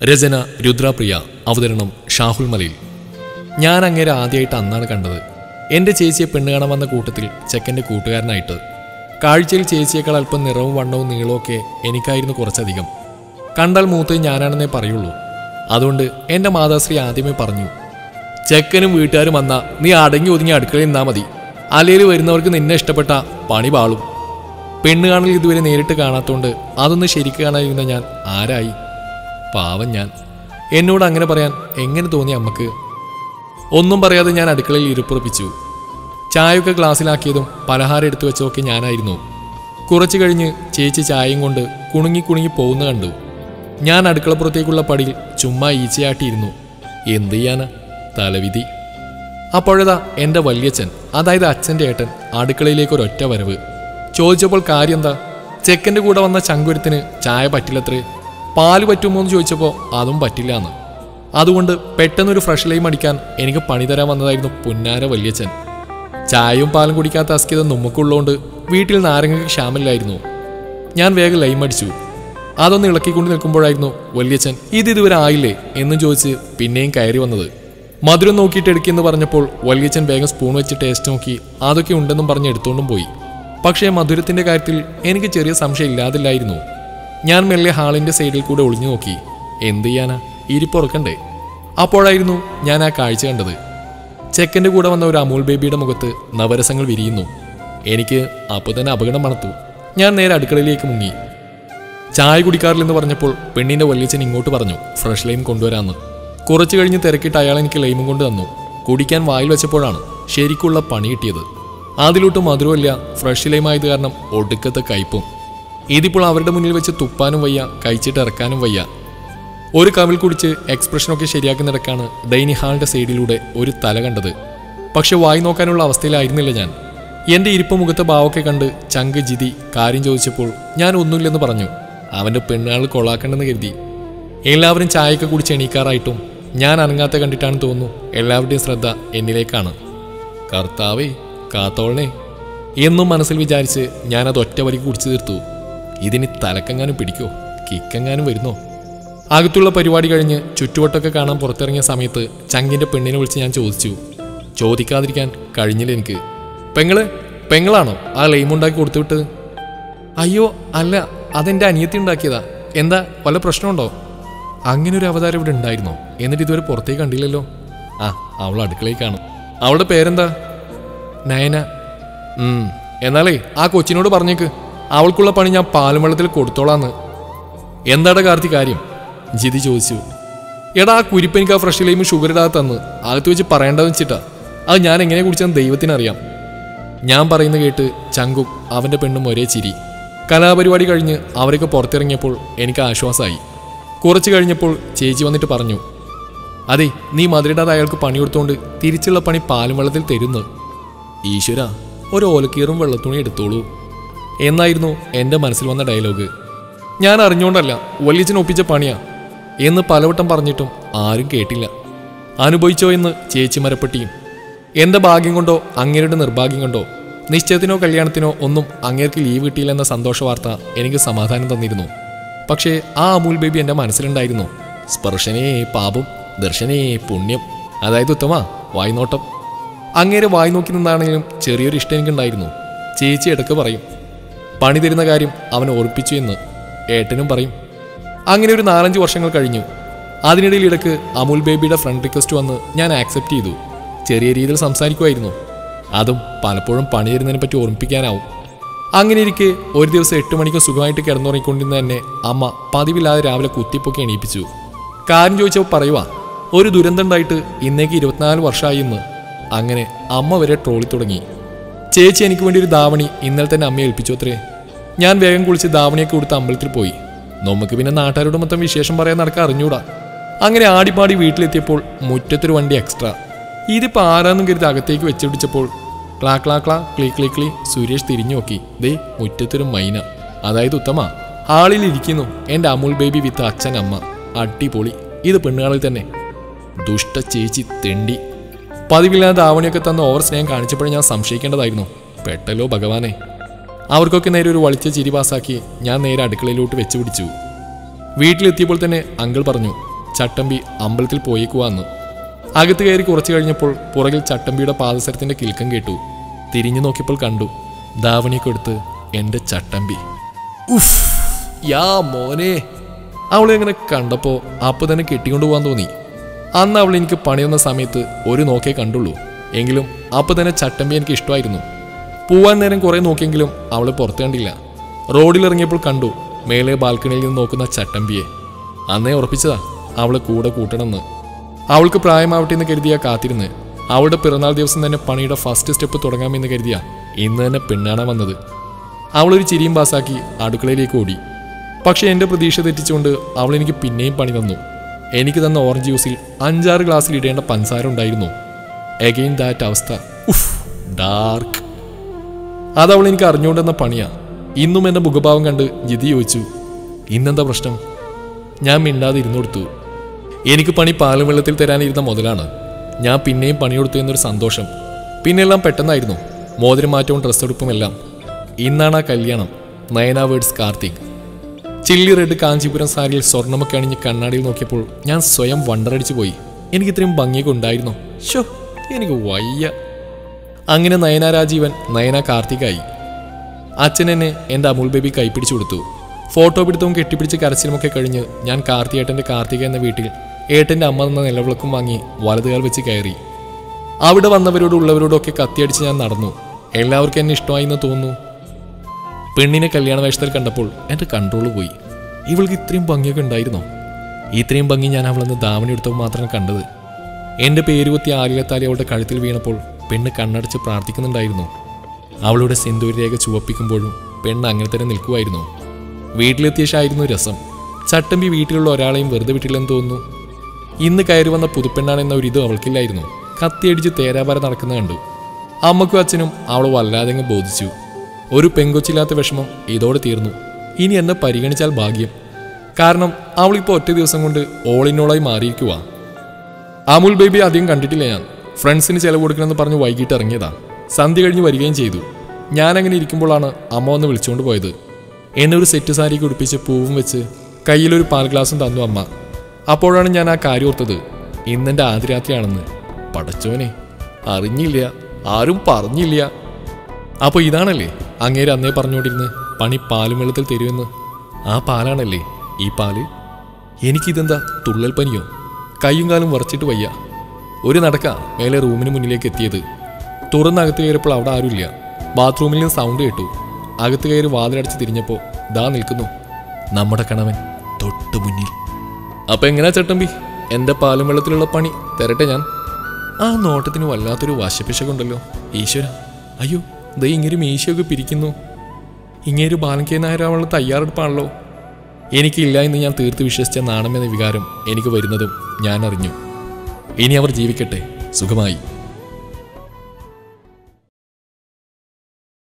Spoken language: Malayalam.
രചന രുദ്രാപ്രിയ അവതരണം ഷാഹുൽ മലയിൽ ഞാൻ അങ്ങേരെ ആദ്യമായിട്ട് അന്നാണ് കണ്ടത് എൻ്റെ ചേച്ചിയെ പെണ്ണ് കാണാൻ വന്ന കൂട്ടത്തിൽ ചെക്കൻ്റെ കൂട്ടുകാരനായിട്ട് കാഴ്ചയിൽ ചേച്ചിയേക്കാൾ അല്പം നിറവും വണ്ണവും നീളവും ഒക്കെ എനിക്കായിരുന്നു കുറച്ചധികം കണ്ടാൽ മൂത്തത് ഞാനാണെന്നേ പറയുള്ളൂ അതുകൊണ്ട് എൻ്റെ മാതാശ്രീ ആദ്യമേ പറഞ്ഞു ചെക്കനും വീട്ടുകാരും വന്നാ നീ അടങ്ങി ഒതുങ്ങി അടുക്കളയിൽ നിന്നാ മതി അലയിൽ വരുന്നവർക്ക് നിന്നെ ഇഷ്ടപ്പെട്ട പണി പാളും പെണ്ണ് കാണൽ ഇതുവരെ നേരിട്ട് കാണാത്തോണ്ട് അതൊന്ന് ശരിക്ക് കാണാതിരുന്ന ഞാൻ ആരായി പാവം ഞാൻ എന്നോട് അങ്ങനെ പറയാൻ എങ്ങനെ തോന്നി അമ്മക്ക് ഒന്നും പറയാതെ ഞാൻ അടുക്കളയിൽ ഇരുപ്പുറപ്പിച്ചു ചായയൊക്കെ ഗ്ലാസ്സിലാക്കിയതും പലഹാരം എടുത്തു വെച്ചതൊക്കെ ഞാനായിരുന്നു കുറച്ചു കഴിഞ്ഞ് ചേച്ചി ചായയും കൊണ്ട് കുണുങ്ങി കുണുങ്ങി പോകുന്ന കണ്ടു ഞാൻ അടുക്കളപ്പുറത്തേക്കുള്ള പടിയിൽ ചുമ്മാ ഈച്ചയാട്ടിയിരുന്നു എന്ത് ചെയ്യാനാ തലവിധി അപ്പോഴതാ എൻ്റെ വല്യച്ഛൻ അതായത് അച്ഛൻ്റെ ഏട്ടൻ അടുക്കളയിലേക്ക് ഒരൊറ്റ വരവ് ചോദിച്ചപ്പോൾ കാര്യം എന്താ ചെക്കൻ്റെ കൂടെ വന്ന ചങ്കുരത്തിന് ചായ പറ്റില്ലത്രേ പാല് പറ്റുമോ എന്ന് ചോദിച്ചപ്പോൾ അതും പറ്റില്ല എന്ന് അതുകൊണ്ട് പെട്ടെന്നൊരു ഫ്രഷ് ലൈം അടിക്കാൻ എനിക്ക് പണി തരാൻ വന്നതായിരുന്നു പുന്നാര വല്യച്ഛൻ ചായയും പാലും കുടിക്കാത്ത അസ്കിത നമുക്കുള്ളതുകൊണ്ട് വീട്ടിൽ നാരങ്ങയ്ക്ക് ക്ഷാമില്ലായിരുന്നു ഞാൻ വേഗം ലൈം അടിച്ചു അതൊന്ന് ഇളക്കിക്കൊണ്ട് നിൽക്കുമ്പോഴായിരുന്നു വല്യച്ഛൻ ഇത് ഇതുവരെ ആയില്ലേ എന്നും ചോദിച്ച് പിന്നെയും കയറി വന്നത് മധുരം നോക്കിയിട്ട് എടുക്കുമെന്ന് പറഞ്ഞപ്പോൾ വല്യച്ഛൻ വേഗം സ്പൂൺ വെച്ച് ടേസ്റ്റ് നോക്കി അതൊക്കെ ഉണ്ടെന്നും പറഞ്ഞ് എടുത്തോണ്ടും പോയി പക്ഷേ മധുരത്തിന്റെ കാര്യത്തിൽ എനിക്ക് ചെറിയ സംശയം ഇല്ലാതില്ലായിരുന്നു ഞാൻ മെല്ലെ ഹാളിന്റെ സൈഡിൽ കൂടെ ഒളിഞ്ഞു നോക്കി എന്ത് ചെയ്യാനാ ഇരിപ്പുറക്കണ്ടേ അപ്പോഴായിരുന്നു ഞാൻ ആ കാഴ്ച കണ്ടത് ചെക്കൻ്റെ കൂടെ വന്ന ഒരു അമൂൽ ബേബിയുടെ മുഖത്ത് നവരസങ്ങൾ വിരിയുന്നു എനിക്ക് അപ്പോൾ തന്നെ അപകടം മണത്തു ഞാൻ നേരെ അടുക്കളയിലേക്ക് മുങ്ങി ചായ കുടിക്കാറില്ലെന്ന് പറഞ്ഞപ്പോൾ പെണ്ണിന്റെ വല്യച്ഛൻ ഇങ്ങോട്ട് പറഞ്ഞു ഫ്രഷ് ലൈം കൊണ്ടുവരാമെന്ന് കുറച്ചു കഴിഞ്ഞ് തിരക്കിട്ട് അയാൾ എനിക്ക് ലൈമും കൊണ്ട് തന്നു കുടിക്കാൻ വായിൽ വെച്ചപ്പോഴാണ് ശരിക്കുള്ള പണി കിട്ടിയത് അതിലോട്ട് മധുരമില്ല ഫ്രഷ് ലൈമായത് കാരണം ഒടുക്കത്തെ കയ്പും ഇതിപ്പോൾ അവരുടെ മുന്നിൽ വെച്ച് തുപ്പാനും വയ്യ കഴിച്ചിട്ട് ഇറക്കാനും വയ്യ ഒരു കവിൾ കുടിച്ച് എക്സ്പ്രഷനൊക്കെ ശരിയാക്കുന്നിടക്കാണ് ഡൈനിങ് ഹാളിന്റെ സൈഡിലൂടെ ഒരു തല കണ്ടത് പക്ഷെ വായി നോക്കാനുള്ള അവസ്ഥയിലായിരുന്നില്ല ഞാൻ എന്റെ ഇരിപ്പ് മുഖത്തെ ഭാവമൊക്കെ കണ്ട് ചങ്ക് ജിതി കാര്യം ചോദിച്ചപ്പോൾ ഞാൻ ഒന്നുമില്ലെന്ന് പറഞ്ഞു അവന്റെ പെണ്ണുകൾ കൊള്ളാക്കണ്ടെന്ന് കരുതി എല്ലാവരും ചായയൊക്കെ കുടിച്ച് എണീക്കാറായിട്ടും ഞാൻ അനങ്ങാത്ത കണ്ടിട്ടാണ് തോന്നുന്നു എല്ലാവരുടെയും ശ്രദ്ധ എന്നിലേക്കാണ് കർത്താവേ കാത്തോളനെ എന്നും മനസ്സിൽ വിചാരിച്ച് ഞാനത് ഒറ്റ വരിക്ക് കുടിച്ചു തീർത്തു ഇതിന് തലക്കെങ്ങാനും പിടിക്കോ കിക്കെങ്ങാനും വരുന്നോ അകത്തുള്ള പരിപാടി കഴിഞ്ഞ് ചുറ്റുവട്ടമൊക്കെ കാണാൻ പുറത്തിറങ്ങിയ സമയത്ത് ചങ്കിന്റെ പെണ്ണിനെ വിളിച്ച് ഞാൻ ചോദിച്ചു ചോദിക്കാതിരിക്കാൻ കഴിഞ്ഞില്ല എനിക്ക് പെങ്ങള് പെങ്ങളാണോ ആ ലൈമുണ്ടാക്കി കൊടുത്തുവിട്ട് അയ്യോ അല്ല അതെന്റെ അനിയത്തി ഉണ്ടാക്കിയതാ എന്താ വല്ല പ്രശ്നമുണ്ടോ അങ്ങനെ ഒരു അവതാരം ഇവിടെ ഉണ്ടായിരുന്നോ എന്നിട്ട് ഇതുവരെ പുറത്തേക്ക് കണ്ടില്ലല്ലോ ആ അവൾ അടുക്കളയിൽ കാണും അവളുടെ പേരെന്താ നയന ഉം എന്നാലേ ആ കൊച്ചിനോട് പറഞ്ഞേക്ക് അവൾക്കുള്ള പണി ഞാൻ പാലും വെള്ളത്തിൽ കൊടുത്തോളാന്ന് എന്താടാ കാർത്തി കാര്യം ജിതി ചോദിച്ചു എടാ ആ കുരിപ്പനിക്ക് ആ ഫ്രഷ് ലൈമും ഷുഗർ ഇടാതെ തന്ന് അകത്ത് വെച്ച് പറയേണ്ടതെന്ന് വെച്ചിട്ടാ അത് ഞാൻ എങ്ങനെ കുടിച്ചെന്ന് ദൈവത്തിനറിയാം ഞാൻ പറയുന്ന കേട്ട് ചങ്കും അവന്റെ പെണ്ണും ഒരേ ചിരി കലാപരിപാടി കഴിഞ്ഞ് അവരൊക്കെ പുറത്തിറങ്ങിയപ്പോൾ എനിക്ക് ആശ്വാസമായി കുറച്ച് കഴിഞ്ഞപ്പോൾ ചേച്ചി വന്നിട്ട് പറഞ്ഞു അതെ നീ മധുരയിടാതെ അയാൾക്ക് പണി കൊടുത്തോണ്ട് തിരിച്ചുള്ള പണി പാലും വെള്ളത്തിൽ തരുന്നു ഈശ്വര ഒരു ഓലക്കീറും വെള്ളത്തുണി എടുത്തോളൂ എന്നായിരുന്നു എൻ്റെ മനസ്സിൽ വന്ന ഡയലോഗ് ഞാൻ അറിഞ്ഞുകൊണ്ടല്ല വല്യച്ഛൻ ഒപ്പിച്ച പണിയാ എന്ന് പലവട്ടം പറഞ്ഞിട്ടും ആരും കേട്ടില്ല അനുഭവിച്ചോ എന്ന് ചേച്ചി മരപ്പെട്ടിയും എന്റെ ഭാഗ്യം കൊണ്ടോ അങ്ങേരുടെ നിർഭാഗ്യം കൊണ്ടോ നിശ്ചയത്തിനോ കല്യാണത്തിനോ ഒന്നും അങ്ങേർക്ക് ലീവ് കിട്ടിയില്ലെന്ന സന്തോഷ വാർത്ത എനിക്ക് സമാധാനം തന്നിരുന്നു പക്ഷേ ആ അമൂൽ ബേബി എൻ്റെ മനസ്സിലുണ്ടായിരുന്നു സ്പർശനേ പാപം ദർശനേ പുണ്യം അതായത് ഉത്തമ വായ്നോട്ടം അങ്ങേരെ വായി നോക്കി നിന്നാണെങ്കിലും ചെറിയൊരു ഇഷ്ടം എനിക്കുണ്ടായിരുന്നു ചേച്ചി ഇടക്ക് പറയും പണി തരുന്ന കാര്യം അവൻ ഓർപ്പിച്ചു എന്ന് ഏട്ടനും പറയും അങ്ങനെ ഒരു നാലഞ്ച് വർഷങ്ങൾ കഴിഞ്ഞു അതിനിടയിൽ ഇടക്ക് അമൂൽ ബേബിയുടെ ഫ്രണ്ട് റിക്വസ്റ്റ് വന്ന് ഞാൻ ആക്സെപ്റ്റ് ചെയ്തു ചെറിയ രീതിയിൽ സംസാരിക്കുമായിരുന്നു അതും പലപ്പോഴും പണി തരുന്നതിനെ പറ്റി ഓർമ്മിപ്പിക്കാനാവും അങ്ങനെ ഇരിക്കെ ഒരു ദിവസം എട്ട് മണിക്ക് സുഖമായിട്ട് കിടന്നുറങ്ങിക്കൊണ്ടിരുന്ന എന്നെ അമ്മ പതിവില്ലാതെ രാവിലെ കുത്തിപ്പൊക്കെ എണീപ്പിച്ചു കാര്യം ചോദിച്ചപ്പോൾ പറയുവാ ഒരു ദുരന്തം ഉണ്ടായിട്ട് ഇന്നേക്ക് ഇരുപത്തിനാല് വർഷമായി എന്ന് അങ്ങനെ അമ്മ വരെ ട്രോളി തുടങ്ങി ചേച്ചി എനിക്ക് വേണ്ടി ഒരു ധാവണി ഇന്നലെ തന്നെ അമ്മയെ ഏൽപ്പിച്ചു അത്രേ ഞാൻ വേഗം കുളിച്ച് ധാവണിയൊക്കെ കൊടുത്ത് അമ്പലത്തിൽ പോയി നമുക്ക് പിന്നെ നാട്ടുകാരോട് മൊത്തം വിശേഷം പറയാൻ നടക്കാൻ അറിഞ്ഞൂടാ അങ്ങനെ ആടിപ്പാടി വീട്ടിലെത്തിയപ്പോൾ മുറ്റത്തൊരു വണ്ടി എക്സ്ട്രാ ഇതിപ്പോ ആരാന്നും കരുതി അകത്തേക്ക് വെച്ച് പിടിച്ചപ്പോൾ ക്ലാ ക്ലാ ക്ലാ ക്ലീ ക്ലീ ക്ലീ സുരേഷ് തിരിഞ്ഞു നോക്കി ദേ മുറ്റത്തൊരു മൈന അതായത് ഉത്തമ ഹാളിലിരിക്കുന്നു എൻ്റെ അമൂൽ ബേബി വിത്ത് അച്ഛൻ അമ്മ അടിപൊളി ഇത് പെണ്ണുകാളിൽ തന്നെ ദുഷ്ട ചേച്ചി തെണ്ടി പതിവില്ലാതെ ധാവണിയൊക്കെ തന്ന ഓവർ സ്നേഹം കാണിച്ചപ്പോഴേ ഞാൻ സംശയിക്കേണ്ടതായിരുന്നു പെട്ടല്ലോ ഭഗവാനെ അവർക്കൊക്കെ നേരെ ഒരു വളിച്ച ചിരി പാസാക്കി ഞാൻ നേരെ അടുക്കളയിലോട്ട് വെച്ച് പിടിച്ചു വീട്ടിലെത്തിയപ്പോൾ തന്നെ അങ്കിൾ പറഞ്ഞു ചട്ടമ്പി അമ്പലത്തിൽ പോയേക്കുവാന്ന് അകത്ത് കയറി കുറച്ചു കഴിഞ്ഞപ്പോൾ പുറകിൽ ചട്ടമ്പിയുടെ പാദസരത്തിന്റെ കിൽക്കം കേട്ടു തിരിഞ്ഞു നോക്കിയപ്പോൾ കണ്ടു ധാവണിയൊക്കെ എൻ്റെ ചട്ടമ്പി ഉഫ് യാ മോനെ അവളെ ഇങ്ങനെ കണ്ടപ്പോൾ അപ്പോൾ തന്നെ കെട്ടിക്കൊണ്ടു പോകാൻ തോന്നി അന്ന് അവൾ എനിക്ക് പണിയുന്ന സമയത്ത് ഒരു നോക്കേ കണ്ടുള്ളൂ എങ്കിലും അപ്പോൾ തന്നെ ചട്ടമ്പി എനിക്ക് ഇഷ്ടമായിരുന്നു പോവാൻ നേരം കുറേ നോക്കിയെങ്കിലും അവളെ പുറത്ത് കണ്ടില്ല റോഡിലിറങ്ങിയപ്പോൾ കണ്ടു മേലെ ബാൽക്കണിയിൽ നിന്ന് നോക്കുന്ന ചട്ടമ്പിയെ അന്നേ ഉറപ്പിച്ചതാ അവളെ കൂടെ കൂട്ടണമെന്ന് അവൾക്ക് പ്രായമാവട്ടെ എന്ന് കരുതിയാ കാത്തിരുന്ന് അവളുടെ പിറന്നാൾ ദിവസം തന്നെ പണിയുടെ ഫസ്റ്റ് സ്റ്റെപ്പ് തുടങ്ങാമെന്ന് കരുതിയാ ഇന്ന് തന്നെ പെണ്ണാണ് വന്നത് അവളൊരു ചിരിയും പാസാക്കി അടുക്കളയിലേക്ക് ഓടി പക്ഷെ എൻ്റെ പ്രതീക്ഷ തെറ്റിച്ചുകൊണ്ട് അവൾ എനിക്ക് പിന്നെയും പണി തന്നു എനിക്ക് തന്ന ഓറഞ്ച് ജ്യൂസിൽ അഞ്ചാറ് ഗ്ലാസ്സിൽ ഇടേണ്ട പഞ്ചസാര ഉണ്ടായിരുന്നു എഗെയിൻ ദാറ്റ് അവസ്ഥ ഉഫ് ഡാർക്ക് അതവൾ എനിക്ക് അറിഞ്ഞുകൊണ്ടെന്ന പണിയാ ഇന്നും എൻ്റെ മുഖഭാവം കണ്ട് ജിതി ചോദിച്ചു ഇന്നെന്താ പ്രശ്നം ഞാൻ മിണ്ടാതെ ഇരുന്നു കൊടുത്തു എനിക്ക് പണി പാലും വെള്ളത്തിൽ തരാനിരുന്ന മുതലാണ് ഞാൻ പിന്നെയും പണിയെടുത്തു എന്നൊരു സന്തോഷം പിന്നെല്ലാം പെട്ടെന്നായിരുന്നു മോതിരം മാറ്റവും ഡ്രസ്സ് എടുപ്പും എല്ലാം ഇന്നാണ് ആ കല്യാണം നയന വേർഡ്സ് കാർത്തിക് ചില്ലി റെഡ് കാഞ്ചീപുരം സാരിയിൽ സ്വർണ്ണമൊക്കെ അണിഞ്ഞ് കണ്ണാടിയിൽ നോക്കിയപ്പോൾ ഞാൻ സ്വയം വണ്ടറടിച്ചു പോയി എനിക്ക് ഇത്രയും ഭംഗിയൊക്കെ ഉണ്ടായിരുന്നോ ഷോ എനിക്ക് വയ്യ അങ്ങനെ നയന രാജീവൻ നയന കാർത്തികായി അച്ഛൻ എന്നെ എൻ്റെ അമൂൽ ബേബി കൈപ്പിടിച്ചു കൊടുത്തു ഫോട്ടോ പിടുത്തവും കെട്ടിപ്പിടിച്ച് കരച്ചിലുമൊക്കെ കഴിഞ്ഞ് ഞാൻ കാർത്തിയേട്ടൻ്റെ കാർത്തിക എന്ന വീട്ടിൽ ഏട്ടൻ്റെ അമ്മ എന്ന നിലവിളക്കും വാങ്ങി വലതുകാൽ വെച്ച് കയറി അവിടെ വന്നവരോടും ഉള്ളവരോടൊക്കെ കത്തിയടിച്ച് ഞാൻ നടന്നു എല്ലാവർക്കും എന്നെ ഇഷ്ടമായി എന്ന് തോന്നുന്നു പെണ്ണിനെ കല്യാണ വേഷത്തിൽ കണ്ടപ്പോൾ എൻ്റെ കൺട്രോൾ പോയി ഇവൾക്ക് ഇത്രയും ഭംഗിയൊക്കെ ഉണ്ടായിരുന്നോ ഇത്രയും ഭംഗി ഞാൻ അവളെന്ന് ധാവണി എടുത്തപ്പോൾ മാത്രം കണ്ടത് എൻ്റെ പേര് കുത്തി ആലിലത്താലി അവളുടെ കഴുത്തിൽ വീണപ്പോൾ പെണ്ണ് കണ്ണടച്ച് പ്രാർത്ഥിക്കുന്നുണ്ടായിരുന്നു അവളുടെ സിന്ദൂര രേഖ ചുവപ്പിക്കുമ്പോഴും പെണ്ണ് അങ്ങനെ തന്നെ നിൽക്കുമായിരുന്നു വീട്ടിലെത്തിയ ശായിരുന്നു രസം ചട്ടമ്പി വീട്ടിലുള്ള ഒരാളെയും വെറുതെ വിട്ടില്ലെന്ന് തോന്നുന്നു ഇന്ന് കയറി വന്ന പുതുപ്പെണ്ണാണെന്ന ഒരു ഇതും അവൾക്കില്ലായിരുന്നു കത്തിയടിച്ച് തേരാപാര നടക്കുന്ന കണ്ടു അമ്മക്കും അച്ഛനും അവൾ വല്ലാതെ ബോധിച്ചു ഒരു പെങ്കൊച്ചില്ലാത്ത വിഷമം ഇതോടെ തീർന്നു ഇനി എന്നെ പരിഗണിച്ചാൽ ഭാഗ്യം കാരണം അവളിപ്പോൾ ഒറ്റ ദിവസം കൊണ്ട് ഓളിനോളായി മാറിയിരിക്കുവാ അമുൽ ബേബി അധികം കണ്ടിട്ടില്ല ഞാൻ ഫ്രണ്ട്സിന് ചെലവ് കൊടുക്കണമെന്ന് പറഞ്ഞ് വൈകിട്ട് ഇറങ്ങിയതാ സന്ധ്യ കഴിഞ്ഞ് വരികയും ചെയ്തു ഞാൻ അങ്ങനെ ഇരിക്കുമ്പോഴാണ് അമ്മ വന്ന് വിളിച്ചുകൊണ്ട് പോയത് എന്നെ ഒരു സെറ്റ് സാരി കുടിപ്പിച്ച് പൂവും വെച്ച് കയ്യിലൊരു പാൽ ഗ്ലാസും തന്നു അമ്മ അപ്പോഴാണ് ഞാൻ ആ കാര്യം ഓർത്തത് ഇന്നെൻ്റെ ആദ്യരാത്രിയാണെന്ന് പടച്ചോനെ അറിഞ്ഞില്ല ആരും പറഞ്ഞില്ല അപ്പോൾ ഇതാണല്ലേ അങ്ങേര് അന്നേ പറഞ്ഞുകൊണ്ടിരുന്ന് പണി പാലും വെള്ളത്തിൽ തരുമെന്ന് ആ പാലാണല്ലേ ഈ പാല് എനിക്കിതെന്താ തുള്ളൽ പനിയോ കൈയും കാലും വറച്ചിട്ട് വയ്യ ഒരു നടക്ക മേലെ റൂമിന് മുന്നിലേക്ക് എത്തിയത് തുറന്ന് അകത്ത് കയറിയപ്പോൾ അവിടെ ആരുമില്ല ബാത്റൂമിൽ നിന്ന് സൗണ്ട് കേട്ടു അകത്ത് കയറി വാതിലടച്ച് തിരിഞ്ഞപ്പോൾ ദാ നിൽക്കുന്നു നമ്മുടെ കണവൻ തൊട്ട് മുന്നിൽ അപ്പൊ എങ്ങനെയാ ചട്ടമ്പി എന്റെ പാലും വെള്ളത്തിലുള്ള പണി തരട്ടെ ഞാൻ ആ നോട്ടത്തിന് വല്ലാത്തൊരു വശപ്പിശകുണ്ടല്ലോ ഈശ്വര അയ്യോ ദേ ഇങ്ങനെ മീശയൊക്കെ പിരിക്കുന്നു ഇങ്ങേരു ബാലങ്കേ നായരാവുള്ള തയ്യാറെടുപ്പാണല്ലോ എനിക്കില്ല എന്ന് ഞാൻ തീർത്ത് വിശ്വസിച്ച നാണമെന്ന വികാരം എനിക്ക് വരുന്നതും ഞാൻ അറിഞ്ഞു ഇനി അവർ ജീവിക്കട്ടെ സുഖമായി